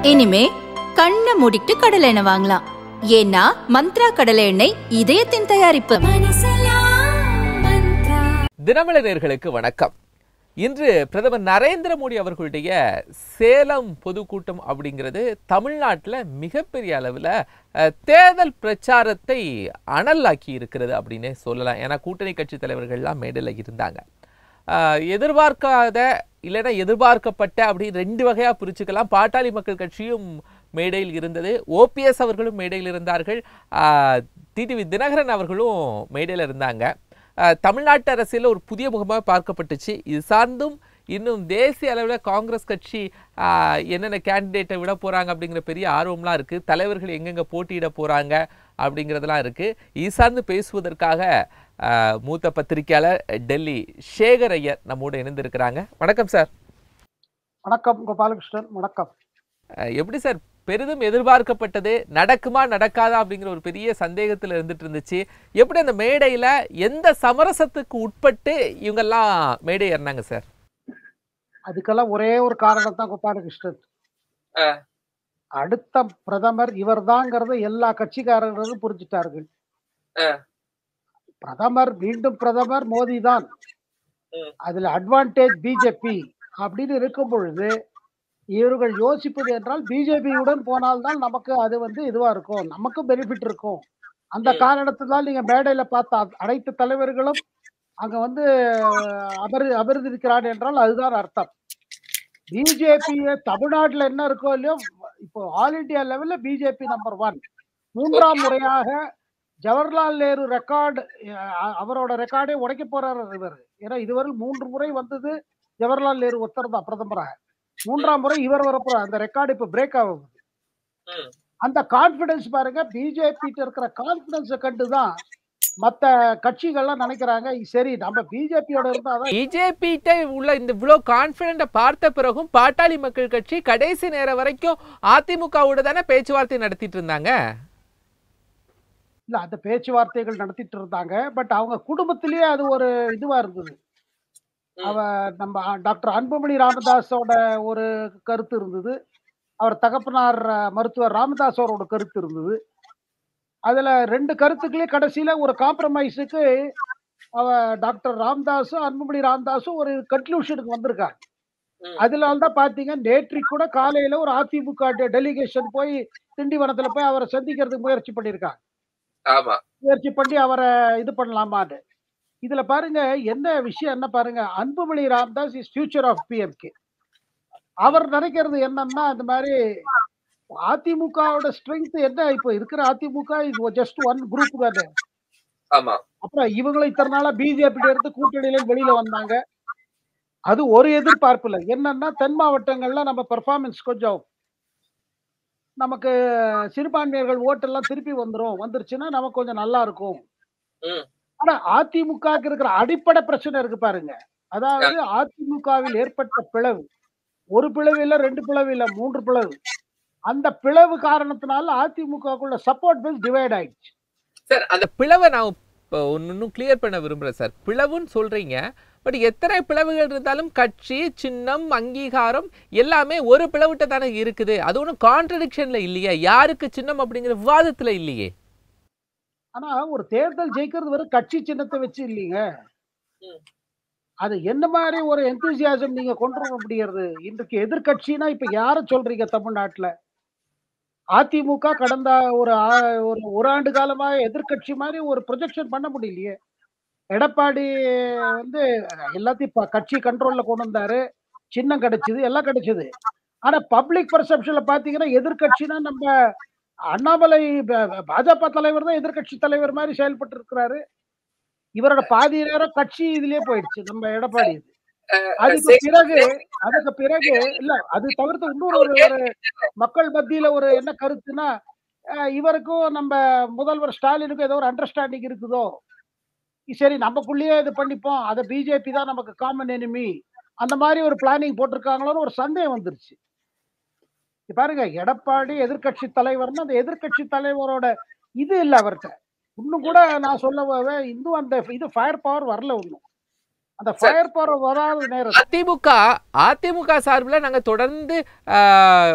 இனிமே கண்ணை மூடிட்டு கடலை எண்ணெய் வாங்கலாம் ஏன்னா மந்த்ரா கடலை எண்ணெய் இதயத்தின் தயாரிப்பு தினமலர்களுக்கு வணக்கம் இன்று பிரதமர் நரேந்திர மோடி அவர்களுடைய சேலம் பொதுக்கூட்டம் அப்படிங்கிறது தமிழ்நாட்டில் மிகப்பெரிய அளவில் தேர்தல் பிரச்சாரத்தை அனலாக்கி இருக்கிறது அப்படின்னே சொல்லலாம் ஏன்னா கூட்டணி கட்சி தலைவர்கள்லாம் மேடையில் இருந்தாங்க அஹ், எதிர்பார்க்காத இல்லைன்னா எதிர்பார்க்கப்பட்ட அப்படி ரெண்டு வகையாக பிரிச்சுக்கலாம் பாட்டாளி மக்கள் கட்சியும் மேடையில் இருந்தது ஓபிஎஸ் அவர்களும் மேடையில் இருந்தார்கள் டிடிவி தினகரன் அவர்களும் மேடையில் இருந்தாங்க அஹ், தமிழ்நாட்டு அரசியலில் ஒரு புதிய முகமாக பார்க்கப்பட்டுச்சு இது சார்ந்தும் இன்னும் தேசிய அளவில் காங்கிரஸ் கட்சி அஹ், என்னென்ன கேண்டிடேட்டை விட போகிறாங்க அப்படிங்கிற பெரிய ஆர்வம்லாம் இருக்குது தலைவர்கள் எங்கெங்கே போட்டியிட போகிறாங்க அப்படிங்கிறதெல்லாம் இருக்குது இது சார்ந்து பேசுவதற்காக அஹ், மூத்த பத்திரிகையாளர் டெல்லி சேகர் ஐயர் நம்மோடு இணைந்திருக்கிறாங்க வணக்கம் சார் வணக்கம் கோபாலகிருஷ்ணன் வணக்கம் அஹ், எப்படி சார் பெரிதும் எதிர்பார்க்கப்பட்டது நடக்குமா நடக்காதா அப்படிங்கிற ஒரு பெரிய சந்தேகத்தில் இருந்துட்டு இருந்துச்சு எப்படி அந்த மேடையில் எந்த சமரசத்துக்கு உட்பட்டு இவங்கெல்லாம் மேடை ஏறினாங்க சார் அதுக்கெல்லாம் ஒரே ஒரு காரணம் தான் கோபாலகிருஷ்ணன் ஆ. அடுத்த பிரதமர் இவர்தாங்கிறத எல்லா கட்சிக்காரர்களும் புரிஞ்சுட்டார்கள் ஆ. பிரதமர் மீண்டும் பிரதமர் மோடி தான் ம். அதுல அட்வான்டேஜ் பிஜேபி அப்படின்னு இருக்கும் பொழுது இவர்கள் யோசிப்பது என்றால் பிஜேபியுடன் போனால்தான் நமக்கு அது வந்து இதுவா இருக்கும் நமக்கும் பெனிஃபிட் இருக்கும் அந்த ம். காரணத்தினால் நீங்க மேடையில பார்த்த அ- அனைத்து தலைவர்களும் அங்க வந்து அமர் அமர்ந்திருக்கிறான் என்றால் அதுதான் அர்த்தம் பிஜேபி தமிழ்நாட்டுல என்ன இருக்கோ இல்லையோ இப்போ ஆல் இந்தியா லெவல்ல பிஜேபி நம்பர் ஒன் மூன்றாம் முறையாக ஜவஹர்லால் நேரு ரெக்கார்டு அவரோட ரெக்கார்டே உடைக்க போறாரு இவர் ஏன்னா இதுவரை மூன்று முறை வந்தது ஜவஹர்லால் நேரு ஒருத்தர் தான் பிரதமராக மூன்றாம் முறை இவர் வரப்போறார் அந்த ரெக்கார்டு இப்ப பிரேக் ஆகும் ம். அந்த கான்பிடன்ஸ் பாருங்க பிஜேபி இருக்கிற கான்பிடன்ஸை கண்டுதான் மத்த கட்சிகள்லாம் நினைக்கிறாங்க சரி நம்ம பிஜேபியோட இருந்தாதான் பிஜேபிட்ட உள்ள இந்த இவ்வளோ கான்ஃபிடென்ட்டை பார்த்த பிறகும் பாட்டாளி மக்கள் கட்சி கடைசி நேரம் வரைக்கும் அதிமுகவோட தானே பேச்சுவார்த்தை நடத்திட்டு இருந்தாங்க இல்ல அந்த பேச்சுவார்த்தைகள் நடத்திட்டு இருந்தாங்க பட் அவங்க குடும்பத்திலேயே அது ஒரு இதுவா இருந்தது ம். அவ நம்ம டாக்டர் அன்புமணி ராமதாஸோட ஒரு கருத்து இருந்தது அவர் தகப்பனார் அஹ், மருத்துவர் ராமதாஸ் அவரோட கருத்து இருந்தது அதுல ரெண்டு கருத்துக்களே கடைசியில ஒரு காம்ப்ரமைஸுக்கு அவ டாக்டர் ராமதாஸும் அன்புமணி ராமதாஸும் ஒரு கன்க்ளூஷனுக்கு வந்திருக்காங்க ம். அதனால தான் பாத்தீங்க நேற்று கூட காலையில ஒரு அதிமுக டெலிகேஷன் போய் திண்டிவனத்துல போய் அவரை சந்திக்கிறதுக்கு முயற்சி பண்ணியிருக்காங்க ஆமா முயற்சி பண்ணி அவரை இது பண்ணலாமான்னு இதுல பாருங்க என்ன விஷயம் என்ன பாருங்க Anbumani Ramadoss is future of PMK அவர் நினைக்கிறது என்னன்னா இந்த மாதிரி அதிமுகவோட ஸ்ட்ரென்த் என்ன இப்போ இருக்கிற அதிமுக இது ஜஸ்ட் ஒன் குரூப் தானே ஆமா அப்புறம் இவங்களும் இத்தனை நாளா பிஜேபி இருந்து கூட்டணியில வெளியில வந்தாங்க அது ஒரு எதிர்பார்ப்பு இல்லை என்னன்னா தென் மாவட்டங்கள்ல நம்ம பெர்ஃபார்மன்ஸ் கொஞ்சம் நமக்கு சிறுபான்மையர்கள் ஓட்டெல்லாம் திருப்பி வந்துரும் வந்துருச்சுன்னா நமக்கு கொஞ்சம் நல்லா இருக்கும் ம். ஆனா அதிமுக இருக்கிற அடிப்படை பிரச்சனை இருக்கு பாருங்க அதாவது அதிமுகவில் ஏற்பட்ட பிளவு ஒரு பிளவு இல்ல ரெண்டு பிளவு இல்ல மூன்று பிளவு அந்த பிளவு காரணத்தினால அதிமுகக்குள்ள சப்போர்ட் பேஸ் டிவைட் ஆயிடுச்சு சார் அந்த பிளவை நான் இப்போ இன்னும் கிளியர் பண்ண விரும்புகிறேன் சார் பிளவுன்னு சொல்றீங்க பட் எத்தனை பிளவுகள் இருந்தாலும் கட்சி சின்னம் அங்கீகாரம் எல்லாமே ஒரு பிளவுட்ட தானே இருக்குது அது ஒன்றும் கான்ட்ரடிக்ஷன்ல இல்லையே யாருக்கு சின்னம் அப்படிங்கிற விவாதத்துல இல்லையே ஆனா ஒரு தேர்தல் ஜெயிக்கிறது வெறும் கட்சி சின்னத்தை வச்சு இல்லைங்க ம். அது என்ன மாதிரி ஒரு எந்தூசியாசம் நீங்க கொண்டு வர முடியாது இன்றைக்கு எதிர்க்கட்சினா இப்ப யார சொல்றீங்க தமிழ்நாட்டுல அதிமுக கடந்த ஒரு ஆ- ஒரு ஒரு ஆண்டு காலமா எதிர்க்கட்சி மாதிரி ஒரு ப்ரொஜெக்ஷன் பண்ண முடியலையே எடப்பாடி வந்து எல்லாத்தையும் இப்ப கட்சி கண்ட்ரோல்ல கொண்டு வந்தாரு சின்னம் கிடைச்சது எல்லாம் கிடைச்சது ஆனா பப்ளிக் பர்செப்ஷன்ல பாத்தீங்கன்னா எதிர்க்கட்சினா நம்ம அண்ணாமலை ப- ப- பாஜக தலைவர் தான் எதிர்க்கட்சி தலைவர் மாதிரி செயல்பட்டு இருக்கிறாரு இவரோட பாதி நேரம் கட்சி இதுலயே போயிடுச்சு நம்ம எடப்பாடி இது. அதுக்கு பிறகு அதுக்கு பிறகு இல்ல அது தவிர்த்து இன்னொரு ஒரு ஒரு மக்கள் மத்தியில ஒரு என்ன கருத்துனா அஹ், இவருக்கும் நம்ம முதல்வர் ஸ்டாலினுக்கும் ஏதோ ஒரு அண்டர்ஸ்டாண்டிங் இருக்குதோ சரி நமக்குள்ளேயே இது பண்ணிப்போம் அதை பிஜேபி தான் நமக்கு காமன் எனிமி அந்த மாதிரி ஒரு பிளானிங் போட்டிருக்காங்களோன்னு ஒரு சந்தேகம் வந்துருச்சு இப்ப பாருங்க எடப்பாடி எதிர்க்கட்சி தலைவர்னா அந்த எதிர்க்கட்சி தலைவரோட இது இல்ல அவர்கிட்ட இன்னும் கூட நான் சொல்ல வ- இன்னும் அந்த இது ஃபயர் பவர் வரல இன்னும் அந்த ஃபயர் பவர் வராத நேரம் அதிமுக அதிமுக சார்பில் நாங்கள் தொடர்ந்து ஆஹ்,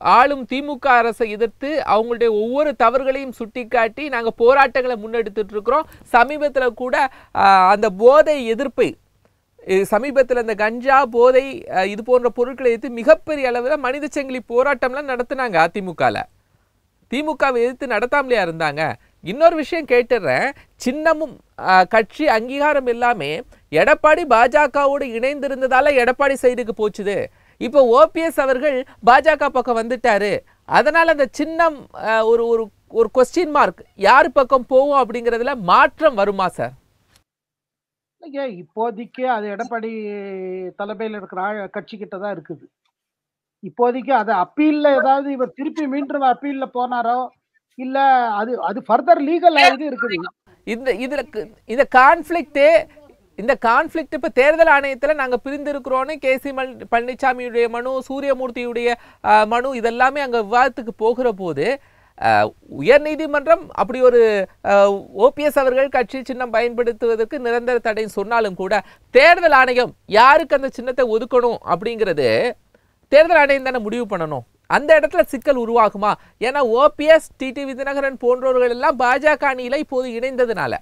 ஆளும் திமுக அரசை எதிர்த்து அவங்களுடைய ஒவ்வொரு தவறுகளையும் சுட்டிக்காட்டி நாங்க போராட்டங்களை முன்னெடுத்துட்டு இருக்கிறோம் சமீபத்துல கூட ஆஹ், அந்த போதை எதிர்ப்பை இது சமீபத்தில் இந்த கஞ்சா போதை அஹ், இது போன்ற பொருட்களை எதிர்த்து மிகப்பெரிய அளவில் மனித சங்கிலி போராட்டம்லாம் நடத்துனாங்க அதிமுகல திமுகவை எதிர்த்து நடத்தாமலையா இருந்தாங்க இன்னொரு விஷயம் கேட்டுடுறேன் சின்னமும் அஹ், கட்சி அங்கீகாரம் எல்லாமே எடப்பாடி பாஜகவோடு இணைந்திருந்ததால எடப்பாடி சைடுக்கு போச்சுது இப்போ ஓபிஎஸ் அவர்கள் பாஜக பக்கம் வந்துட்டாரு அதனால அந்த சின்னம் அஹ், ஒரு ஒரு ஒரு கொஸ்டின் மார்க் யார் பக்கம் போவோம் அப்படிங்கிறதுல மாற்றம் வருமா சார் இல்லைங்க இப்போதைக்கு அது எடப்பாடி தலைமையில் இருக்கிற ஆ- கட்சிக்கிட்ட தான் இருக்குது இப்போதைக்கு அது அப்பீல்ல ஏதாவது இவர் திருப்பி மீண்டும் அப்பீல்ல போனாரோ இல்ல அது அது ஃபர்தர் லீகல் இது இருக்குது இந்த இதுல கு- இந்த கான்ஃப்ளிக்ட்டு இந்த கான்ஃப்ளிக்ட் இப்ப தேர்தல் ஆணையத்துல நாங்க பிரிந்திருக்கிறோன்னு கே சி பழனிசாமியுடைய மனு சூரியமூர்த்தியுடைய அஹ், மனு இதெல்லாமே அங்க விவாதத்துக்கு போகிற போது அஹ், உயர்நீதிமன்றம் அப்படி ஒரு ஓபிஎஸ் அவர்கள் கட்சி சின்னம் பயன்படுத்துவதற்கு நிரந்தர தடை சொன்னாலும் கூட தேர்தல் ஆணையம் யாருக்கு அந்த சின்னத்தை ஒதுக்கணும் அப்படிங்கிறது தேர்தல் ஆணையம் தானே முடிவு பண்ணணும் அந்த இடத்துல சிக்கல் உருவாகுமா ஏன்னா ஓபிஎஸ் டிடிவி தினகரன் போன்றவர்கள் எல்லாம் பாஜக அணியில இப்போது இணைந்ததுனால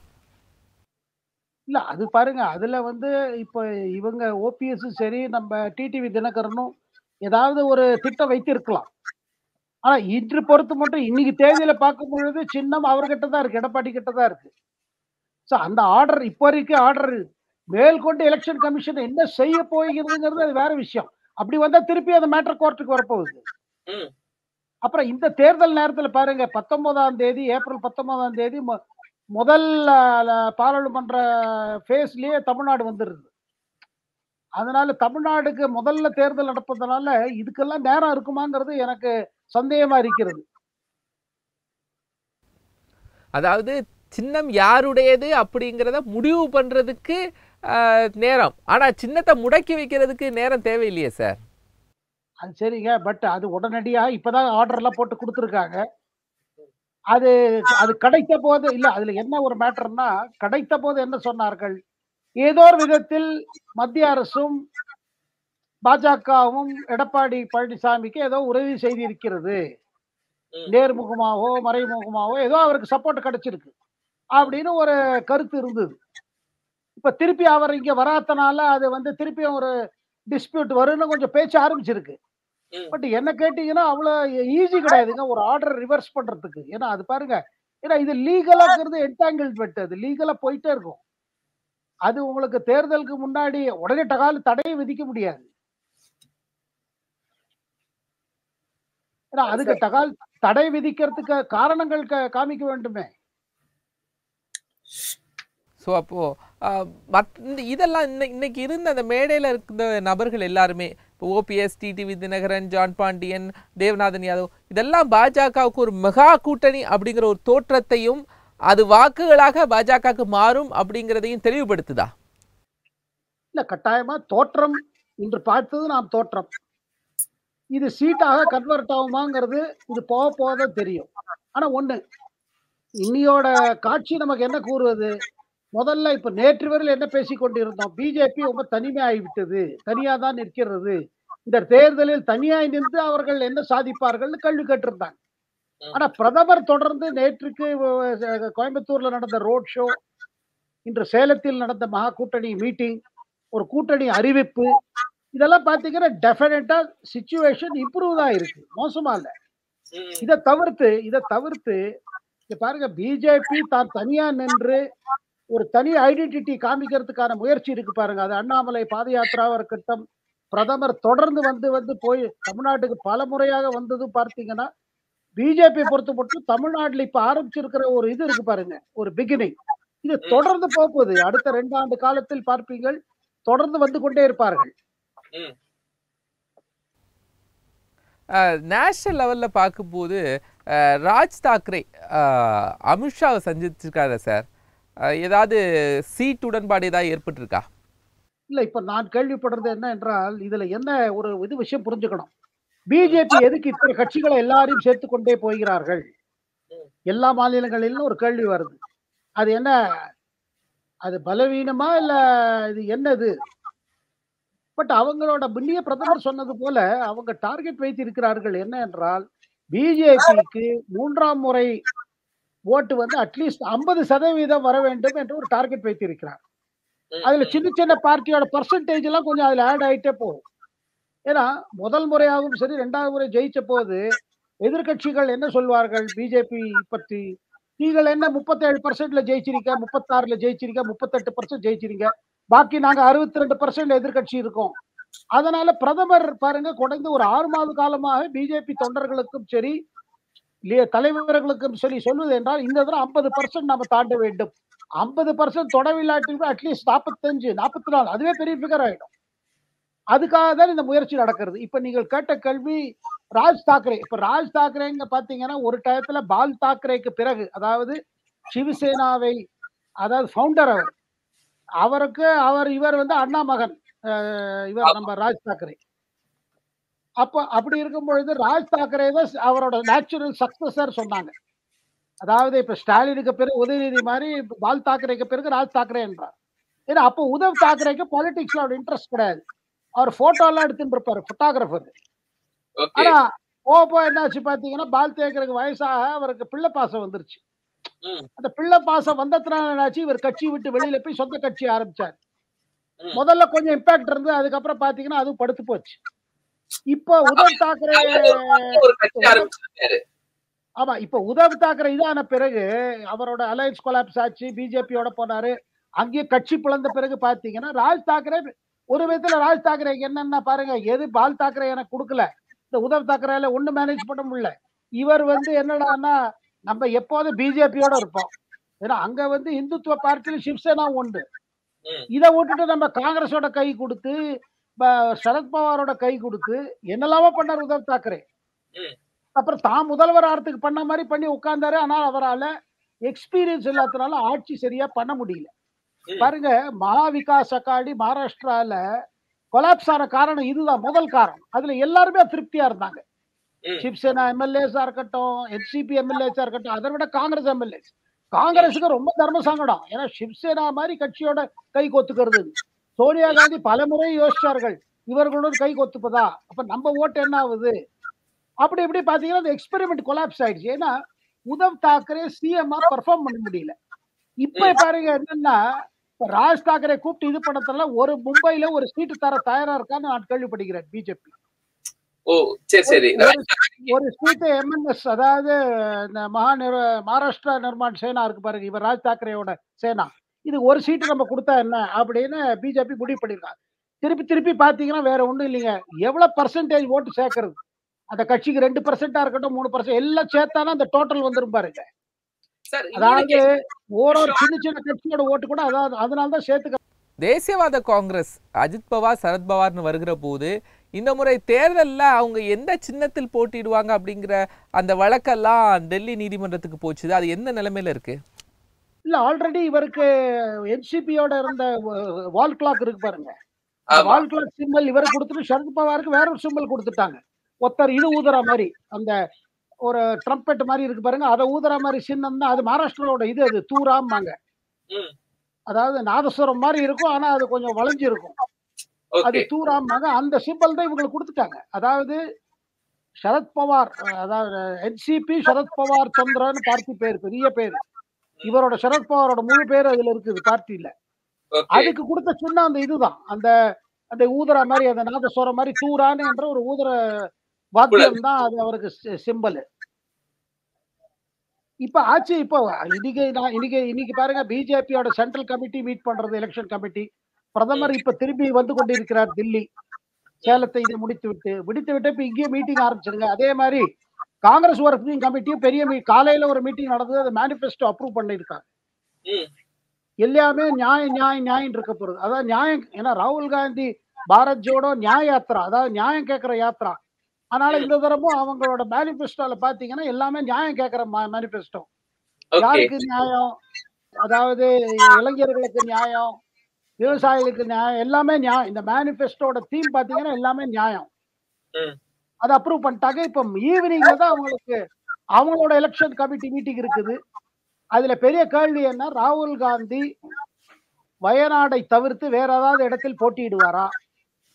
இல்ல அது பாருங்க அதுல வந்து இப்ப இவங்க ஓபிஎஸ் சரி நம்ம டிடிவி தினகரனும் ஏதாவது ஒரு திட்டம் வைத்திருக்கலாம் ஆனா இன்று பொறுத்து மட்டும் இன்னைக்கு தேதியில பார்க்கும் பொழுது சின்னம் அவர்கிட்ட தான் இருக்கு எடப்பாடி கிட்ட தான் இருக்கு சோ அந்த ஆர்டர் இப்போ வரைக்கும் ஆர்டர் மேல்கொண்டு எலெக்ஷன் கமிஷன் என்ன செய்ய போகிறதுங்கிறது அது வேற விஷயம் அப்படி வந்தா திருப்பி அந்த மேட்டர் கோர்ட்டுக்கு வரப்போகுது ம். அப்புறம் இந்த தேர்தல் நேரத்துல பாருங்க பத்தொன்பதாம் தேதி ஏப்ரல் பத்தொன்பதாம் தேதி மு- முதல் அஹ், பாராளுமன்ற ஃபேஸ்லயே தமிழ்நாடு வந்துருது அதனால தமிழ்நாடுக்கு முதல்ல தேர்தல் நடப்பதனால இதுக்கெல்லாம் நேரம் இருக்குமாங்கிறது எனக்கு சந்தேகமா இருக்கிறது அதாவது சின்னம் யாருடையது அப்படிங்கிறத முடிவு பண்றதுக்கு ஆஹ், நேரம் ஆனா சின்னத்தை முடக்கி வைக்கிறதுக்கு நேரம் தேவையில்லையே சார் அது சரிங்க பட் அது உடனடியா இப்பதான் ஆர்டர் எல்லாம் போட்டு கொடுத்துருக்காங்க அது அது கிடைத்த போது இல்ல அதுல என்ன ஒரு மேட்டர்னா கிடைத்த போது என்ன சொன்னார்கள் ஏதோ ஒரு விதத்தில் மத்திய அரசும் பாஜகவும் எடப்பாடி பழனிசாமிக்கு ஏதோ உதவி செய்திருக்கிறது ம். நேர்முகமாவோ மறைமுகமாவோ ஏதோ அவருக்கு சப்போர்ட் கிடைச்சிருக்கு அப்படின்னு ஒரு கருத்து இருந்தது இப்ப திருப்பி அவர் இங்க வராதனால அது வந்து திருப்பியும் ஒரு டிஸ்பியூட் வரும்னு கொஞ்சம் பேச்சு ஆரம்பிச்சிருக்கு ம். பட் என்ன கேட்டீங்கன்னா அவ்வளவு ஈஸி கிடையாதுங்க ஒரு ஆர்டர் ரிவர்ஸ் பண்றதுக்கு ஏன்னா அது பாருங்க ஏன்னா இது லீகலாங்கிறது என்டாங்கிள்மெண்ட் அது லீகலா போயிட்டே இருக்கும் அது உங்களுக்கு தேர்தலுக்கு முன்னாடி உடனே டகால் தடையை விதிக்க முடியாது ஏன்னா அதுக்கு தகால் தடை விதிக்கிறதுக்கு காரணங்கள் கா- காமிக்க வேண்டுமே ஸோ அப்போ ஆஹ், மத் இந்த இதெல்லாம் இன்னை இன்னைக்கு இருந்த அந்த மேடையில் இருந்த நபர்கள் எல்லாருமே இப்போ OPS TTV Dhinakaran John Pandian Devanathan Yadav இதெல்லாம் பாஜகவுக்கு ஒரு மெகா கூட்டணி அப்படிங்கிற ஒரு தோற்றத்தையும் அது வாக்குகளாக பாஜகவுக்கு மாறும் அப்படிங்கிறதையும் தெளிவுபடுத்துதா இல்ல கட்டாயமா தோற்றம் இன்று பார்த்தது நாம் தோற்றம் இது சீட்டாக கன்வெர்ட் ஆகுமாங்கிறது இது போக போக தான் தெரியும் ஆனா ஒண்ணு இன்னியோட காட்சி நமக்கு என்ன கூறுவது முதல்ல இப்ப நேற்று வரையில் என்ன பேசிக் கொண்டிருந்தோம் பிஜேபி ரொம்ப தனிமையாகிவிட்டது தனியா தான் நிற்கிறது இந்த தேர்தலில் தனியாய் நின்று அவர்கள் என்ன சாதிப்பார்கள்னு கேள்வி கேட்டிருந்தாங்க ஆனா பிரதமர் தொடர்ந்து நேற்றுக்கு அஹ், கோயம்புத்தூர்ல நடந்த ரோட் ஷோ இன்று சேலத்தில் நடந்த மகா கூட்டணி மீட்டிங் ஒரு கூட்டணி அறிவிப்பு இதெல்லாம் பாத்தீங்கன்னா டெஃபினட்டா சுச்சுவேஷன் இம்ப்ரூவ் தான் இருக்கு மோசமா இல்ல இதை தவிர்த்து இதை தவிர்த்து இங்க பாருங்க பிஜேபி தான் தனியா நின்று ஒரு தனி ஐடென்டிட்டி காமிக்கிறதுக்கான முயற்சி இருக்கு பாருங்க அது அண்ணாமலை பாத யாத்திராவா இருக்கட்டும் பிரதமர் தொடர்ந்து வந்து வந்து போய் தமிழ்நாட்டுக்கு பல முறையாக வந்தது பார்த்தீங்கன்னா பிஜேபி பொறுத்த மட்டும் தமிழ்நாட்டுல இப்ப ஆரம்பிச்சிருக்கிற ஒரு இது இருக்கு பாருங்க ஒரு பிகினிங் இது தொடர்ந்து போகுது அடுத்த ரெண்டு ஆண்டு காலத்தில் பார்ப்பீங்கள் தொடர்ந்து வந்து கொண்டே இருப்பார்கள் நேஷனல் லெவலில் பார்க்கும்போது அஹ், ராஜ் தாக்கரே அஹ், அமித்ஷாவை சந்திச்சிருக்காரு சார் அஹ், ஏதாவது சீட் உடன்பாடு ஏதாவது ஏற்பட்டிருக்கா இல்ல இப்ப நான் கேள்விப்படுறது என்ன என்றால் இதுல என்ன ஒரு இது விஷயம் புரிஞ்சுக்கணும் பிஜேபி எதுக்கு இத்தனை கட்சிகளை எல்லாரையும் சேர்த்து கொண்டே போகிறார்கள் எல்லா மாநிலங்களிலும் ஒரு கேள்வி வருது அது என்ன அது பலவீனமா இல்ல இது என்னது பட் அவங்களோட முன்னிய பிரதமர் சொன்னது போல அவங்க டார்கெட் வைத்திருக்கிறார்கள் என்ன என்றால் பிஜேபிக்கு மூன்றாம் முறை ஓட்டு வந்து அட்லீஸ்ட் ஐம்பது சதவீதம் வர வேண்டும் என்று ஒரு டார்கெட் வைத்திருக்கிறார் ம், அதுல ம். சின்ன சின்ன பார்ட்டியோட பர்சன்டேஜ் எல்லாம் கொஞ்சம் அதுல ஆட் ஆயிட்டே போகும் ஏன்னா முதல் முறையாகவும் சரி ரெண்டாவது முறை ஜெயிச்ச போது எதிர்க்கட்சிகள் என்ன சொல்வார்கள் பிஜேபி பற்றி நீங்கள் என்ன முப்பத்தேழு பர்சன்ட்ல ஜெயிச்சிருக்க முப்பத்தாறுல ஜெயிச்சிருக்க முப்பத்தெட்டு பர்சன்ட் ஜெயிச்சிருங்க பாக்கி நாங்க அறுபத்தி ரெண்டு பர்சன்ட் எதிர்க்கட்சி இருக்கோம் அதனால பிரதமர் பாருங்க குறைந்து ஒரு ஆறு மாத காலமாக பிஜேபி தொண்டர்களுக்கும் சரி இல்லையா தலைவர்களுக்கும் சரி சொல்வது என்றால் இந்த தடவை ஐம்பது பர்சன்ட் நம்ம தாண்ட வேண்டும் ஐம்பது பர்சன்ட் தொடவில்லாட்டி அட்லீஸ்ட் நாற்பத்தஞ்சு நாற்பத்தி நாலு அதுவே பெரிய ஃபிகர் ஆயிடும் அதுக்காக தான் இந்த முயற்சி நடக்கிறது இப்ப நீங்கள் கேட்ட கேள்வி ராஜ் தாக்கரே இப்ப ராஜ் தாக்கரேங்க பாத்தீங்கன்னா ஒரு டயத்துல பால் தாக்கரேக்கு பிறகு அதாவது சிவசேனாவை அதாவது ஃபவுண்டர் அவர் அவருக்கு அவர் இவர் வந்து அண்ணா மகன் அஹ் இவர் நம்ம ராஜ் தாக்கரே அப்ப அப்படி இருக்கும் பொழுது ராஜ் தாக்கரே தான் அவரோட நேச்சுரல் சக்சஸர் சொன்னாங்க அதாவது இப்ப ஸ்டாலினுக்கு பிறகு உதயநிதி மாதிரி பால் தாக்கரேக்கு பிறகு ராஜ் தாக்கரே என்றார் ஏன்னா அப்போ உத்தவ் தாக்கரேக்கு பாலிடிக்ஸ்ல அவரோட இன்ட்ரெஸ்ட் கிடையாது அவர் போட்டோ எல்லாம் எடுத்துட்டு இருப்பாரு போட்டோகிராஃபர் ஓகே ஆனா போக போக என்னாச்சு பாத்தீங்கன்னா பால் தேக்கருக்கு வயசாக அவருக்கு பிள்ளை பாசம் வந்துருச்சு ம். அந்த பிள்ளை பாசம் வந்ததுனால என்னாச்சு இவர் கட்சி விட்டு வெளியில போய் சொந்த கட்சி ஆரம்பிச்சார் ம். முதல்ல கொஞ்சம் இம்பாக்ட் இருந்து அதுக்கப்புறம் பாத்தீங்கன்னா அதுவும் படுத்து போச்சு இப்போ உத்தவ் தாக்கரே ஒரு கட்சி ஆரம்பிச்சிருக்காரு ஆமா இப்ப உத்தவ் தாக்கரே இதான பிறகு அவரோட அலையன்ஸ் கொலாப்ஸ் ஆச்சு பிஜேபியோட போனாரு அங்கேயே கட்சி பிளந்த பிறகு பாத்தீங்கன்னா ராஜ் தாக்கரே ஒரு விதத்துல ராஜ் தாக்கரேக்கு என்னன்னா பாருங்க எது பால் தாக்கரே எனக்கு கொடுக்கல இந்த உத்தவ் தாக்கரேல ஒண்ணு மேனேஜ் பண்ண முடியல இவர் வந்து என்னடான்னா நம்ம எப்போதும் பிஜேபியோட இருப்போம் ஏன்னா அங்க வந்து இந்துத்துவ பார்ட்டியில சிவசேனா உண்டு ம். இதை விட்டுட்டு நம்ம காங்கிரஸோட கை கொடுத்து ப- சரத்பவாரோட கை கொடுத்து என்னெல்லாமோ பண்ணார் உத்தவ் தாக்கரே ம். அப்புறம் தான் முதல்வர் ஆறதுக்கு பண்ண மாதிரி பண்ணி உட்கார்ந்தாரு ஆனால் அவரால எக்ஸ்பீரியன்ஸ் இல்லாதனால ஆட்சி சரியா பண்ண முடியல ம். பாருங்க மகா விகாஸ் அகாடி மகாராஷ்டிரால கொலாப்ஸ் ஆன காரணம் இதுதான் முதல் காரணம் அதுல எல்லாருமே திருப்தியா இருந்தாங்க ம். சிவசேனா எம்எல்ஏஸா இருக்கட்டும் என்சிபி எம்எல்ஏஸா இருக்கட்டும் அதை விட காங்கிரஸ் எம்எல்ஏஸ் காங்கிரஸுக்கு ரொம்ப தர்ம சங்கடம் ஏன்னா சிவசேனா மாதிரி கட்சியோட கை கொத்துக்கிறது சோனியா காந்தி பல முறை யோசிச்சார்கள் இவர்களோட கை கொத்துப்பதா அப்ப நம்ம ஓட்டு என்ன ஆகுது அப்படி இப்படி பாத்தீங்கன்னா அந்த எக்ஸ்பெரிமெண்ட் கொலாப்ஸ் ஆயிடுச்சு ஏன்னா உத்தவ் தாக்கரே சிஎம் பெர்ஃபார்ம் பண்ண முடியல இப்ப பாருங்க என்னன்னா இப்ப ராஜ் தாக்கரே கூப்பிட்டு இது பண்ணதுனால ஒரு மும்பைல ஒரு சீட்டு தர தயாரா இருக்கான்னு நான் கேள்விப்படுகிறேன் பிஜேபி ஓ சரி சரி ஒரு சீட்டு எம்என்எஸ் அதாவது இந்த மகா நிர் மகாராஷ்டிரா நிர்மாண் சேனா இருக்கு பாருங்க இவர் ராஜ் தாக்கரேயோட சேனா இது ஒரு சீட்டு நம்ம கொடுத்தா என்ன அப்படின்னு பிஜேபி முடிவு பண்ணிருக்காங்க திருப்பி திருப்பி பாத்தீங்கன்னா வேற ஒண்ணும் இல்லைங்க எவ்வளவு பர்சன்டேஜ் ஓட்டு சேர்க்கறது அந்த கட்சிக்கு ரெண்டு பர்சன்டா இருக்கட்டும் மூணு பர்சன்ட் எல்லாம் சேர்த்தானா அந்த டோட்டல் வந்துரும் பாருங்க சார் அதாவது ஒரு சின்ன சின்ன கட்சியோட ஓட்டு கூட அதாவது அதனால தான் சேர்த்துக்க தேசியவாத காங்கிரஸ் அஜித் பவார் சரத் பவார்னு வருகிற போது இந்த முறை தேர்தல்ல அவங்க எந்த சின்னத்தில் போட்டிடுவாங்க அப்படிங்கிற அந்த வழக்கெல்லாம் டெல்லி நீதிமன்றத்துக்கு போச்சுது அது எந்த நிலைமையில இருக்கு இல்ல ஆல்ரெடி இவருக்கு என்சிபியோட இருந்த வால் கிளாக் இருக்கு பாருங்க ஆமா வால் கிளாக் சிம்பிள் இவருக்கு கொடுத்துட்டு சரத் பவாருக்கு வேற ஒரு சிம்பிள் கொடுத்துட்டாங்க ஒருத்தர் இது ஊதுற மாதிரி அந்த ஒரு ட்ரம்பெட் மாதிரி இருக்கு பாருங்க அதை ஊதுற மாதிரி சின்னம் தான் அது மகாராஷ்டிராவோட இது அது தூராம்பாங்க ம். அதாவது நாதஸ்வரம் மாதிரி இருக்கும் ஆனா அது கொஞ்சம் வளைஞ்சு இருக்கும் அது ஓகே தூராம்பாங்க அந்த சிம்பிள் தான் இவங்களுக்கு கொடுத்துட்டாங்க அதாவது சரத் பவார் அதாவது என்சிபி சரத் பவார் சந்திரன் பார்ட்டி பேர் பெரிய பேர் இவரோட சரத் பவாரோட முழு பேர் அதுல இருக்குது பார்ட்டியில ஓகே அதுக்கு கொடுத்த சின்ன அந்த இதுதான் அந்த அந்த ஊதுற மாதிரி அந்த நாதஸ்வரம் மாதிரி தூரான்னு என்ற ஒரு ஊதுற வாத்தியம் தான் அது அவருக்கு சிம்பல் இப்ப ஆச்சு இப்போ இன்னைக்கு நான் இன்னைக்கு இன்னைக்கு பாருங்க பிஜேபியோட சென்ட்ரல் கமிட்டி மீட் பண்றது எலெக்ஷன் கமிட்டி பிரதமர் இப்ப திரும்பி வந்து கொண்டிருக்கிறார் தில்லி சேலத்தை இதை முடித்து விட்டு முடித்து விட்டு இப்ப இங்கேயே மீட்டிங் ஆரம்பிச்சிருங்க அதே மாதிரி காங்கிரஸ் ஒர்க்கிங் கமிட்டியும் பெரிய மீ காலையில ஒரு மீட்டிங் நடந்தது அதை மேனிஃபெஸ்டோ அப்ரூவ் பண்ணியிருக்காங்க ம். எல்லாமே நியாயம் நியாயம் நியாயம் இருக்க போறது அதாவது நியாயம் ஏன்னா ராகுல் காந்தி பாரத் ஜோடோ நியாய யாத்திரா அதாவது நியாயம் கேட்கிற யாத்திரா அதனால இந்த தடமும் அவங்களோட மேனிஃபெஸ்டோல பாத்தீங்கன்னா எல்லாமே நியாயம் கேட்கிற மேனிஃபெஸ்டோ ஓகே யாருக்கு நியாயம் அதாவது இளைஞர்களுக்கு நியாயம் விவசாயிகளுக்கு நியாயம் எல்லாமே நியாயம் இந்த மேனிஃபெஸ்டோட தீம் பாத்தீங்கன்னா எல்லாமே நியாயம் ம். அதை அப்ரூவ் பண்ணிட்டாங்க இப்ப ஈவினிங்ல தான் அவங்களுக்கு அவங்களோட எலெக்ஷன் கமிட்டி மீட்டிங் இருக்குது அதுல பெரிய கேள்வி என்ன ராகுல் காந்தி வயநாடை தவிர்த்து வேற ஏதாவது இடத்தில் போட்டியிடுவாரா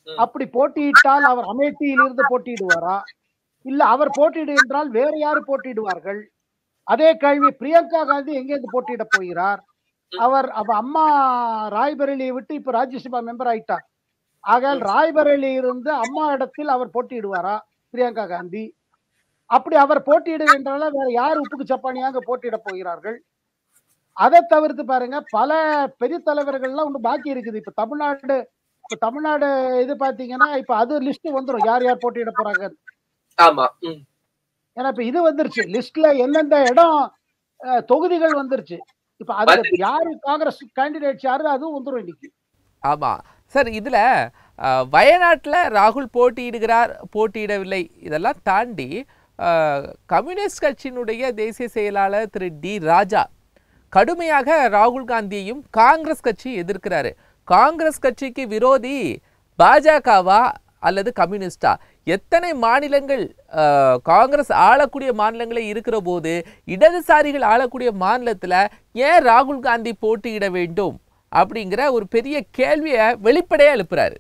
ம். அப்படி போட்டியிட்டால் அவர் அமேத்தியிலிருந்து போட்டியிடுவாரா இல்ல அவர் போட்டியிடு என்றால் வேறு யாரு போட்டியிடுவார்கள் அதே கேள்வி பிரியங்கா காந்தி எங்கேருந்து போட்டியிட போகிறார் அவர் அவ அம்மா ராய்பரேலியை விட்டு இப்ப ராஜ்யசபா மெம்பர் ஆயிட்டார் ஆகையால் ராய்பரேலி இருந்து அம்மா இடத்தில் அவர் போட்டியிடுவாரா பிரியங்கா காந்தி அப்படி அவர் போட்டியிட என்றால வேற யார் உப்புக்கு சப்பானியாக போட்டியிட போகிறார்கள் அதை தவிர்த்து பாருங்க பல பெரிய தலைவர்கள்லாம் ஒன்று பாக்கி இருக்குது இப்ப தமிழ்நாடு இப்ப தமிழ்நாடு இது பாத்தீங்கன்னா இப்ப அது லிஸ்ட் வந்துரும் யார் யார் போட்டியிட போறாங்க ஆமா ம் ஏன்னா இப்ப இது வந்துருச்சு லிஸ்ட்ல எந்தெந்த இடம் அஹ், தொகுதிகள் வந்துருச்சு இப்ப அது வந்துருச்சு. யாரு காங்கிரஸ் கேண்டிடேட்ஸ் யாரு அதுவும் வந்துரும் இன்னைக்கு ஆமா சார் இதுல அஹ், வயநாட்டுல ராகுல் போட்டியிடுகிறார் போட்டியிடவில்லை இதெல்லாம் தாண்டி அஹ், கம்யூனிஸ்ட் கட்சியினுடைய தேசிய செயலாளர் திரு டி ராஜா கடுமையாக ராகுல் காந்தியையும் காங்கிரஸ் கட்சி எதிர்க்கிறாரு காங்கிரஸ் கட்சிக்கு விரோதி பாஜகவா அல்லது கம்யூனிஸ்டா எத்தனை மாநிலங்கள் அஹ், காங்கிரஸ் ஆளக்கூடிய மாநிலங்களே இருக்கிற போது இடதுசாரிகள் ஆளக்கூடிய மாநிலத்துல ஏன் ராகுல் காந்தி போட்டியிட வேண்டும் அப்படிங்கிற ஒரு பெரிய கேள்வியை வெளிப்படையா எழுப்புறாரு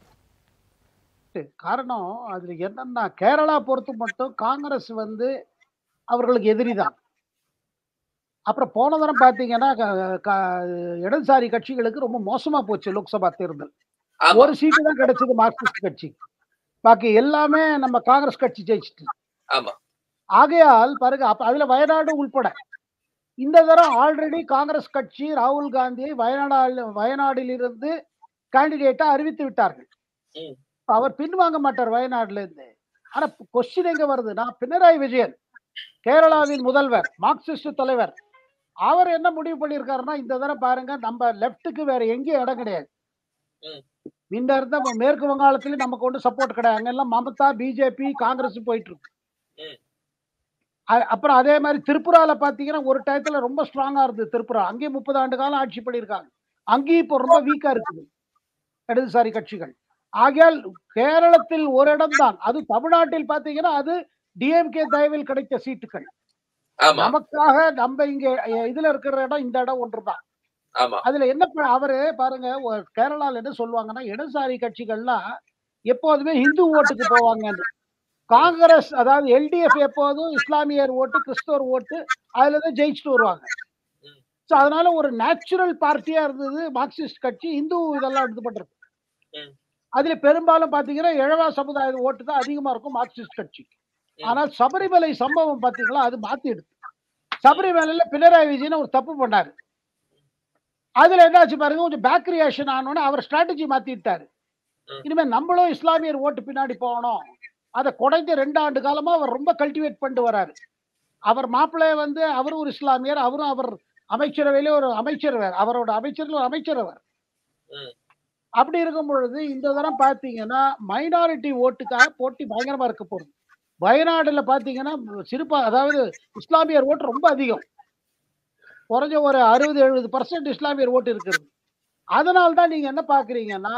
காரணம் அதுல என்னன்னா கேரளா பொறுத்து மட்டும் காங்கிரஸ் வந்து அவர்களுக்கு எதிரிதான் அப்புறம் போன தரம் பாத்தீங்கன்னா க- க- இடதுசாரி கட்சிகளுக்கு ரொம்ப மோசமா போச்சு லோக்சபா தேர்தல் ஆமா ஒரு சீட்டு தான் கிடைச்சது மார்க்சிஸ்ட் கட்சி பாக்கி எல்லாமே நம்ம காங்கிரஸ் கட்சி ஜெயிச்சிட்டு ஆமா ஆகையால் பாருங்க அப்ப அதுல வயநாடு உள்பட இந்த தரம் ஆல்ரெடி காங்கிரஸ் கட்சி ராகுல் காந்தியை வயநாடு வயநாடில் இருந்து கேண்டிடேட்டா அறிவித்து விட்டார்கள் ம். அவர் பின்வாங்க மாட்டார் வயநாடுல இருந்து ஆனா கொஸ்டின் எங்க வருதுன்னா பினராயி விஜயன் கேரளாவின் முதல்வர் மார்க்சிஸ்ட் தலைவர் அவர் என்ன முடிவு பண்ணியிருக்காருன்னா இந்த தடவை பாருங்க நம்ம லெப்டுக்கு வேற எங்கேயும் இடம் கிடையாது ம். முன்ன இருந்த மேற்கு வங்காளத்திலயும் நமக்கு ஒன்றும் சப்போர்ட் கிடையாது அங்கெல்லாம் மமதா பிஜேபி காங்கிரஸ் போயிட்டு இருக்கு ம். அ- அப்புறம் அதே மாதிரி திரிபுரால பாத்தீங்கன்னா ஒரு டயத்துல ரொம்ப ஸ்ட்ராங்கா இருந்தது திரிபுரா அங்கேயும் முப்பது ஆண்டு காலம் ஆட்சி பண்ணியிருக்காங்க அங்கேயும் இப்போ ரொம்ப வீக்கா இருக்குது இடதுசாரி கட்சிகள் ஆகையால் கேரளத்தில் ஒரு இடம் தான் அது தமிழ்நாட்டில் பாத்தீங்கன்னா அது டிஎம்கே தயவில் கிடைத்த சீட்டுகள் ஆமா நமக்காக நம்ம இங்க அஹ், இதுல இருக்கிற இடம் இந்த இடம் ஒன்றுதான் ஆமா அதுல என்ன ப- அவரு பாருங்க ஒரு கேரளால என்ன சொல்லுவாங்கன்னா இடதுசாரி கட்சிகள்லாம் எப்போதுமே இந்து ஓட்டுக்கு போவாங்க காங்கிரஸ் அதாவது எல்டிஎஃப் எப்போதும் இஸ்லாமியர் ஓட்டு கிறிஸ்தவர் ஓட்டு அதுல தான் ஜெயிச்சுட்டு வருவாங்க ம். ஸோ அதனால ஒரு நேச்சுரல் பார்ட்டியா இருந்தது மார்க்சிஸ்ட் கட்சி இந்து இதெல்லாம் இது பண்றது ம். அதுல பெரும்பாலும் பாத்தீங்கன்னா இழவா சமுதாய ஓட்டு தான் அதிகமா இருக்கும் மார்க்சிஸ்ட் கட்சி ம். ஆனால் சபரிமலை சம்பவம் பாத்தீங்களா அது மாத்திடுது சபரிமலையில பினராயி விஜயன் ஒரு தப்பு பண்ணாரு அதுல என்னாச்சு பாருங்க கொஞ்சம் பேக் ரியாக்ஷன் ஆனோன்னு அவர் ஸ்ட்ராட்டஜி மாத்திட்டாரு ம். இனிமே நம்மளும் இஸ்லாமியர் ஓட்டு பின்னாடி போகணும் அதை குறைஞ்ச ரெண்டு ஆண்டு காலமா அவர் ரொம்ப கல்டிவேட் பண்ணிட்டு வராரு அவர் மாப்பிள்ளைய வந்து அவரும் ஒரு இஸ்லாமியர் அவரும் அவர் அமைச்சரவையிலே ஒரு அமைச்சர் வேற அவரோட அமைச்சர்ல ஒரு அமைச்சர் அவர் ம். அப்படி இருக்கும் பொழுது இந்த தரம் பாத்தீங்கன்னா மைனாரிட்டி ஓட்டுக்காக போட்டி பயங்கரமா இருக்க போகுது வயநாடுல பாத்தீங்கன்னா சிறுபா அதாவது இஸ்லாமியர் ஓட்டு ரொம்ப அதிகம் குறைஞ்ச ஒரு அறுபது எழுபது பர்சன்ட் இஸ்லாமியர் ஓட்டு இருக்கிறது அதனால தான் நீங்க என்ன பாக்குறீங்கன்னா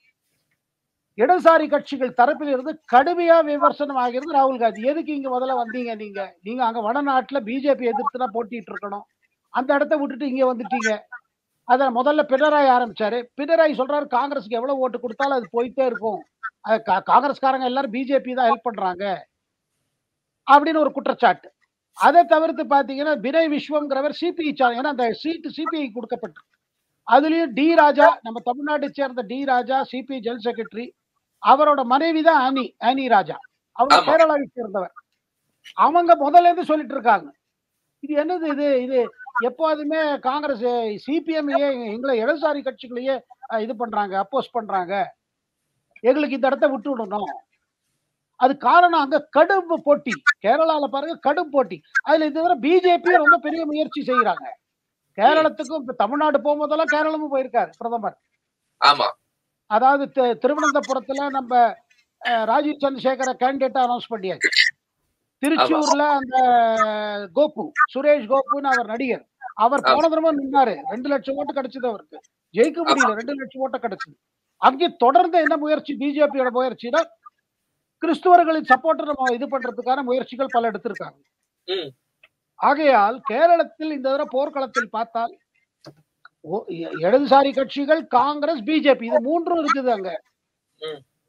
இடதுசாரி கட்சிகள் தரப்பில் இருந்து கடுமையா விமர்சனம் ஆகிறது ராகுல் காந்தி எதுக்கு இங்க முதல்ல வந்தீங்க நீங்க நீங்க அங்க வடநாட்டுல பிஜேபி எதிர்த்து தான் போட்டிட்டு இருக்கணும் அந்த இடத்த விட்டுட்டு இங்க வந்துட்டீங்க அத முதல்ல பினராயி ஆரம்பிச்சாரு பினராயி சொல்றாரு காங்கிரஸ்க்கு எவ்வளவு ஓட்டு கொடுத்தாலும் அது போயிட்டே இருக்கும் அது கா- காங்கிரஸ்காரங்க எல்லாரும் பிஜேபி தான் ஹெல்ப் பண்றாங்க அப்படின்னு ஒரு குற்றச்சாட்டு அதை தவிர்த்து பாத்தீங்கன்னா வினய் விஸ்வம்ங்கிறவர் சிபிஐ ஏன்னா அந்த சீட்டு சிபிஐ கொடுக்கப்பட்டு அதுலயும் டி ராஜா நம்ம தமிழ்நாட்டை சேர்ந்த D Raja CPI general secretary அவரோட மனைவி தான் ஆனி ஆனி ராஜா அவங்க ஆமா. கேரளாவை சேர்ந்தவர் அவங்க முதல்ல இருந்து சொல்லிட்டு இருக்காங்க இது என்னது இது இது எப்போதுமே காங்கிரஸ் சிபிஎம் எங்களை இடதுசாரி கட்சிகளையே அஹ், இது பண்றாங்க அப்போஸ் பண்றாங்க எங்களுக்கு இந்த இடத்த விட்டு விடணும் அது காரணம் அங்க கடும் போட்டி கேரளால பாருங்க கடும் போட்டி அதுல இந்த தடவை பிஜேபி ரொம்ப பெரிய முயற்சி செய்யறாங்க கேரளத்துக்கும் இப்ப தமிழ்நாடு போகும்போதெல்லாம் கேரளமும் போயிருக்காரு பிரதமர் ஆமா அதாவது தி- திருவனந்தபுரத்துல நம்ம அஹ், ராஜீவ் சந்திரசேகர கேண்டிடேட்டா அனௌன்ஸ் பண்ணியாச்சு திருச்சூர்ல அந்த கோபு சுரேஷ் கோபுன்னு அவர் நடிகர் அவர் ஆமா. போன தடவை நின்னாரு ரெண்டு லட்சம் ஓட்டு கிடைச்சது அவருக்கு ஜெயிக்க முடியல ரெண்டு லட்சம் ஓட்டு கிடைச்சது அங்கே தொடர்ந்து என்ன முயற்சி பிஜேபியோட முயற்சினா கிறிஸ்துவர்களின் சப்போர்ட்டை நம்ம இது பண்றதுக்கான முயற்சிகள் பல எடுத்திருக்காங்க ம். ஆகையால் கேரளத்தில் இந்த தடவை போர்க்களத்தில் பார்த்தால் ஓ- இ- இடதுசாரி கட்சிகள் காங்கிரஸ் பிஜேபி இது மூன்றும் இருக்குது அங்க ம்.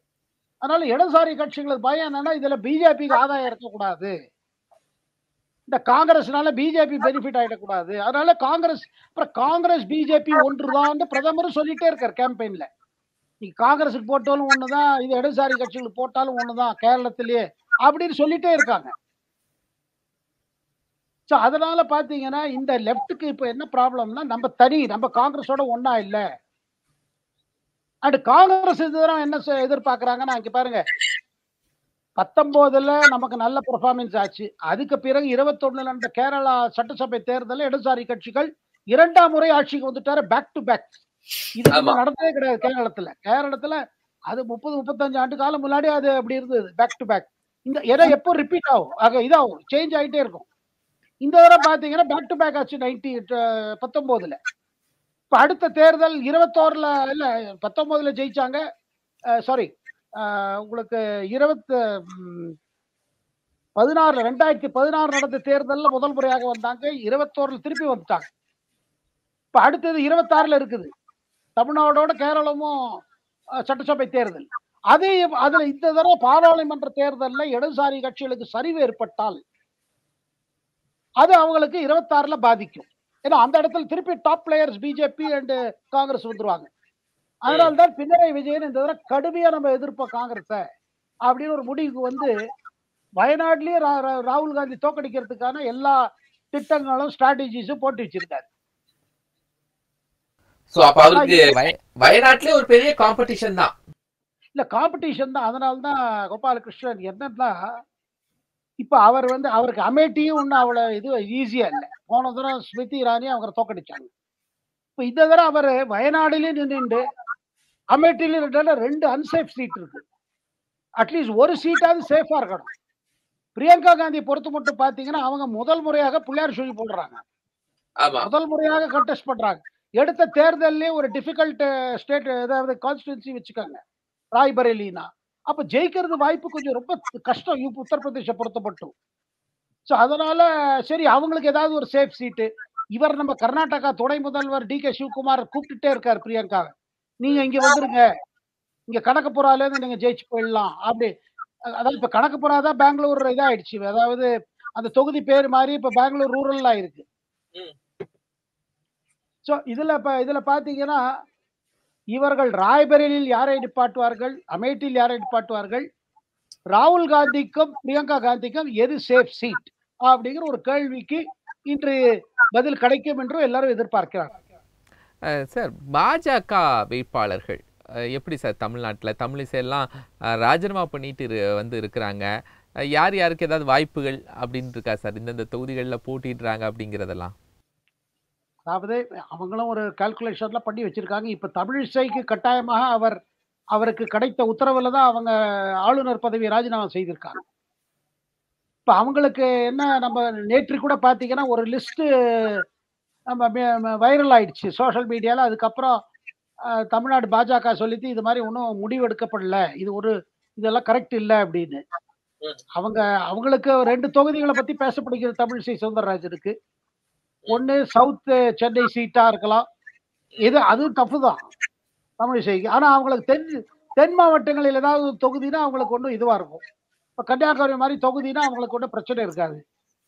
அதனால இடதுசாரி கட்சிகளுக்கு பயம் என்னன்னா இதுல பிஜேபிக்கு ஆதாயம் இருக்கக்கூடாது இந்த காங்கிரஸ்னால பிஜேபி பெனிஃபிட் ஆயிடக்கூடாது அதனால காங்கிரஸ் அப்புறம் காங்கிரஸ் பிஜேபி ஒன்றுதான் பிரதமரும் சொல்லிட்டே இருக்கார் கேம்பெயின்ல நீ காங்கிரஸுக்கு போட்டாலும் ஒண்ணுதான் இது இடதுசாரி கட்சிகளுக்கு போட்டாலும் ஒண்ணுதான் கேரளத்திலேயே அப்படின்னு சொல்லிட்டே இருக்காங்க ஸோ அதனால பாத்தீங்கன்னா இந்த லெஃப்ட்டுக்கு இப்ப என்ன ப்ராப்ளம்னா நம்ம தனி நம்ம காங்கிரஸோட ஒண்ணா இல்ல அண்ட் காங்கிரஸ் இதுதான் என்ன செ- எதிர்பார்க்கறாங்கன்னா இங்க பாருங்க பத்தொன்பதுல நமக்கு நல்ல பெர்ஃபார்மன்ஸ் ஆச்சு அதுக்கு பிறகு இருபத்தொன்னுல நடந்த கேரளா சட்டசபை தேர்தலில் இடதுசாரி கட்சிகள் இரண்டாம் முறை ஆட்சிக்கு வந்துட்டாரு பேக் டு பேக் இது ஆமா. நடந்ததே கிடையாது கேரளத்துல கேரளத்துல அது முப்பது முப்பத்தஞ்சு ஆண்டு காலம் முன்னாடி அது அப்படி இருந்தது பேக் டு பேக் இந்த ஏன்னா எப்போ ரிப்பீட் ஆகும் ஆக இதாகும் சேஞ்ச் ஆயிட்டே இருக்கும் இந்த தடவை பாத்தீங்கன்னா பேக் டு பேக் ஆச்சு நைன்டி பத்தொன்பதுல இப்ப அடுத்த தேர்தல் இருபத்தோருல இல்ல பத்தொன்பதுல ஜெயிச்சாங்க சாரி உங்களுக்கு இருபத்து ம், பதினாறுல ரெண்டாயிரத்தி பதினாறு நடந்த தேர்தல்ல முதல் முறையாக வந்தாங்க இருபத்தோருல திருப்பி வந்துட்டாங்க இப்ப அடுத்தது இருபத்தாறுல இருக்குது தமிழ்நாடோட கேரளமும் அஹ், சட்டசபை தேர்தல் அதே அதுல இந்த தடவை பாராளுமன்ற தேர்தல்ல இடதுசாரி கட்சிகளுக்கு சரிவு ஏற்பட்டால் அது அவங்களுக்கு இருபத்தாறுல பாதிக்கும் ஏன்னா அந்த இடத்துல திருப்பி top players BJP and Congress வந்துருவாங்க அதனால தான் பினராயி விஜயன் இந்த தடவை கடுமையா நம்ம எதிர்ப்போம் காங்கிரஸை அப்படின்னு ஒரு முடிவுக்கு வந்து வயநாட்டிலேயே ரா- ரா- ராகுல் காந்தி தோக்கடிக்கிறதுக்கான எல்லா திட்டங்களும் ஸ்ட்ராட்டஜிஸும் போட்டு வச்சிருக்காரு சோ அப்ப அவருக்கு வய- வயநாட்டிலே ஒரு பெரிய காம்படிஷன் தான் இல்ல காம்படிஷன் தான் அதனால தான் கோபாலகிருஷ்ணன் என்னன்னா இப்ப அவர் வந்து அவருக்கு அமேட்டியும் ஒன்றும் அவ்வளவு இது ஈஸியா இல்லை போன தடவை ஸ்மிருதி இரானி அவரை தோக்கடிச்சாங்க இப்ப இந்த தடவை அவர் வயநாடுலயும் நின்றுண்டு அமேட்டிலையும் நின்றால ரெண்டு அன்சேஃப் சீட் இருக்கு அட்லீஸ்ட் ஒரு சீட்டாவது சேஃபா இருக்கணும் பிரியங்கா காந்தி பொறுத்து மட்டும் பாத்தீங்கன்னா அவங்க முதல் முறையாக பிள்ளையார் சொல்லி போடுறாங்க ஆமா முதல் முறையாக கண்டெஸ்ட் பண்றாங்க எடுத்த தேர்தல்லே ஒரு டிஃபிகல்ட் ஸ்டேட் ஏதாவது கான்ஸ்டிடுவன்சி வச்சுக்கோங்க ராய்பரேலினா அப்ப ஜெயிக்கிறது வாய்ப்பு கொஞ்சம் ரொம்ப கஷ்டம் யூ உத்தரப்பிரதேச பொறுத்த மட்டும் ஸோ அதனால சரி அவங்களுக்கு ஏதாவது ஒரு சேஃப் சீட்டு இவர் நம்ம கர்நாடகா துணை முதல்வர் டி கே சிவகுமார் கூப்பிட்டுட்டே இருக்காரு பிரியங்காவை நீங்க இங்க வந்துருங்க இங்க கணக்கப்புறால இருந்து நீங்க ஜெயிச்சு போயிடலாம் அப்படி அ- அதாவது இப்ப கணக்கப்புறா தான் பெங்களூர் இதாயிடுச்சு அதாவது அந்த தொகுதி பேர் மாதிரி இப்ப பெங்களூர் ரூரல் ஆயிருக்கு ம். ஸோ இதுல இப்ப இதுல பாத்தீங்கன்னா இவர்கள் ராய்பரேலியில் யாரை நிப்பாட்டுவார்கள் அமேட்டியில் யாரை நிப்பாட்டுவார்கள் ராகுல் காந்திக்கும் பிரியங்கா காந்திக்கும் எது சேஃப் சீட் அப்படிங்கிற ஒரு கேள்விக்கு இன்று பதில் கிடைக்கும் என்று எல்லாரும் எதிர்பார்க்கிறாங்க அஹ் சார் பாஜக வேட்பாளர்கள் அஹ் எப்படி சார் தமிழ்நாட்டில் தமிழிசையெல்லாம் அஹ் ராஜினாமா பண்ணிட்டு இரு வந்து இருக்கிறாங்க அஹ் யார் யாருக்கு ஏதாவது வாய்ப்புகள் அப்படின்னு இருக்கா சார் இந்தந்த தொகுதிகளில் போட்டிடுறாங்க அப்படிங்கிறதெல்லாம் அதாவது அவங்களும் ஒரு கால்குலேஷன்ல பண்ணி வச்சிருக்காங்க இப்ப தமிழிசைக்கு கட்டாயமாக அவர் அவருக்கு கிடைத்த உத்தரவுல தான் அவங்க ஆளுநர் பதவி ராஜினாமா செய்திருக்காங்க இப்ப அவங்களுக்கு என்ன நம்ம நேற்று கூட பாத்தீங்கன்னா ஒரு லிஸ்ட் நம்ம வைரல் ஆயிடுச்சு சோஷியல் மீடியால அதுக்கப்புறம் அஹ், தமிழ்நாடு பாஜக சொல்லிட்டு இது மாதிரி ஒன்றும் முடிவு எடுக்கப்படல இது ஒரு இதெல்லாம் கரெக்ட் இல்லை அப்படின்னு ம். அவங்க அவங்களுக்கு ரெண்டு தொகுதிகளை பத்தி பேசப்படுகிறது தமிழிசை சவுந்தரராஜனுக்கு ஒன்னு சவுத் சென்னை சீட்டா இருக்கலாம் இது அதுவும் டஃப் தான் தமிழிசைக்கு ஆனா அவங்களுக்கு தென் தென் மாவட்டங்களில் ஏதாவது ஒரு தொகுதினா அவங்களுக்கு ஒன்றும் இதுவா இருக்கும் இப்ப கன்னியாகுமரி மாதிரி தொகுதினா அவங்களுக்கு ஒன்றும் பிரச்சனை இருக்காது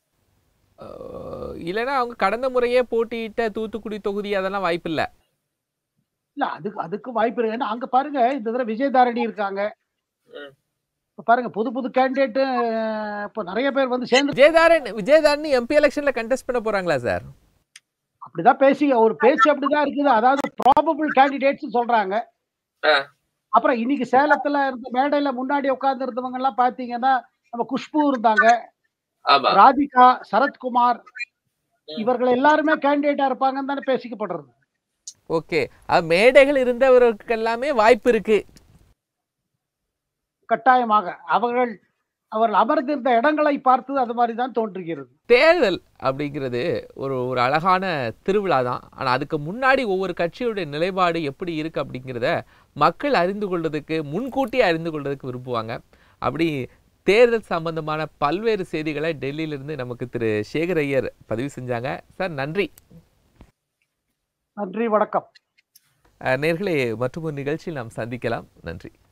அஹ் இல்லைன்னா அவங்க கடந்த முறையே போட்டியிட்ட தூத்துக்குடி தொகுதி அதெல்லாம் வாய்ப்பு இல்லை இல்ல அதுக்கு அதுக்கு வாய்ப்பு இருக்கு ஏன்னா அங்க பாருங்க இந்த தடவை விஜயதாரணி இருக்காங்க ம். இப்ப பாருங்க புது புது கேண்டிடேட் இப்ப நிறைய பேர் வந்து சேர்ந்து விஜயதாரன் விஜயதாரணி எம்பி எலெக்ஷன்ல கண்டெஸ்ட் பண்ண போறாங்களா சார் அப்படிதான் பேசி ஒரு பேச்சு அப்படிதான் இருக்குது அதாவது ப்ராபபிள் கேண்டிடேட்ஸ் சொல்றாங்க ஆ. அப்புறம் இன்னைக்கு சேலத்துல இருந்த மேடையில முன்னாடி உட்கார்ந்து இருந்தவங்க எல்லாம் பாத்தீங்கன்னா நம்ம குஷ்பு இருந்தாங்க ஆமா ராதிகா சரத்குமார் ம். இவர்கள் எல்லாருமே கேண்டிடேட்டா இருப்பாங்கன்னு தானே பேசிக்கப்படுறது ஓகே மேடைகள் இருந்தவர்களுக்கு எல்லாமே வாய்ப்பு இருக்கு கட்டாயமாக அவர்கள் அவர்கள் அமர்ந்திருந்த இடங்களை பார்த்து அது மாதிரி தான் தோன்றுகிறது தேர்தல் அப்படிங்கிறது ஒரு ஒரு அழகான திருவிழா தான் ஆனால் அதுக்கு முன்னாடி ஒவ்வொரு கட்சியுடைய நிலைப்பாடு எப்படி இருக்கு அப்படிங்கிறத மக்கள் அறிந்து கொள்றதுக்கு முன்கூட்டியே அறிந்து கொள்றதுக்கு விரும்புவாங்க அப்படி தேர்தல் சம்பந்தமான பல்வேறு செய்திகளை டெல்லியிலிருந்து நமக்கு திரு சேகர் ஐயர் பதிவு செஞ்சாங்க சார் நன்றி நன்றி வணக்கம் அஹ் நேர்களே மற்றும் ஒரு நிகழ்ச்சியில் நாம் சந்திக்கலாம் நன்றி